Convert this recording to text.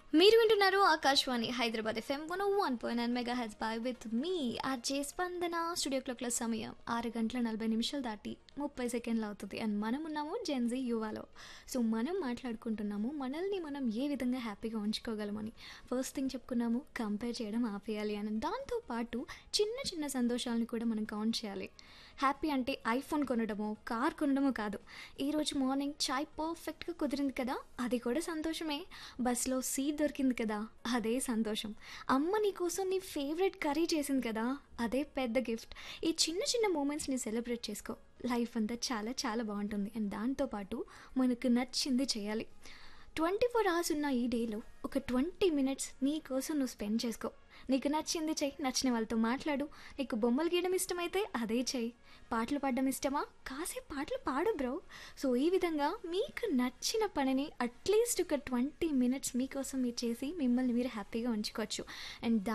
మీరు వింటున్నారు Akashvani Hyderabad FM one one point nine mega H by with me RJ Spandana studio క్లాక్ల సమయం ఆరు గంటల నలభై నిమిషాలు దాటి ముప్పై సెకండ్లు అవుతుంది అండ్ మనం ఉన్నాము జెన్జీ యువాలో సో మనం మాట్లాడుకుంటున్నాము మనల్ని మనం ఏ విధంగా హ్యాపీగా ఉంచుకోగలమని ఫస్ట్ థింగ్ చెప్పుకున్నాము కంపేర్ చేయడం ఆపేయాలి అని దాంతోపాటు చిన్న చిన్న సంతోషాలను కూడా మనం కౌంట్ చేయాలి హ్యాపీ అంటే ఐఫోన్ కొనడమో కార్ కొనడమో కాదు ఈరోజు మార్నింగ్ చాయ్ పర్ఫెక్ట్గా కుదిరింది కదా అది కూడా సంతోషమే బస్లో సీట్ దొరికింది కదా అదే సంతోషం అమ్మ నీకోసం నీ ఫేవరెట్ కర్రీ చేసింది కదా అదే పెద్ద గిఫ్ట్ ఈ చిన్న చిన్న మూమెంట్స్ని సెలబ్రేట్ చేసుకో లైఫ్ అంతా చాలా చాలా బాగుంటుంది అండ్ దాంతోపాటు మనకు నచ్చింది చేయాలి ట్వంటీ ఫోర్ అవర్స్ ఉన్న ఈ డేలో ఒక ట్వంటీ మినిట్స్ నీ కోసం నువ్వు స్పెండ్ చేసుకో నీకు నచ్చింది చెయ్యి నచ్చిన వాళ్ళతో మాట్లాడు నీకు బొమ్మలు గీయడం ఇష్టమైతే అదే చెయ్యి పాటలు పాడడం ఇష్టమా కాసేపు పాటలు పాడు బ్రో సో ఈ విధంగా మీకు నచ్చిన పనిని అట్లీస్ట్ ఒక ట్వంటీ మినిట్స్ మీకోసం మీరు చేసి మిమ్మల్ని మీరు హ్యాపీగా ఉంచుకోవచ్చు అండ్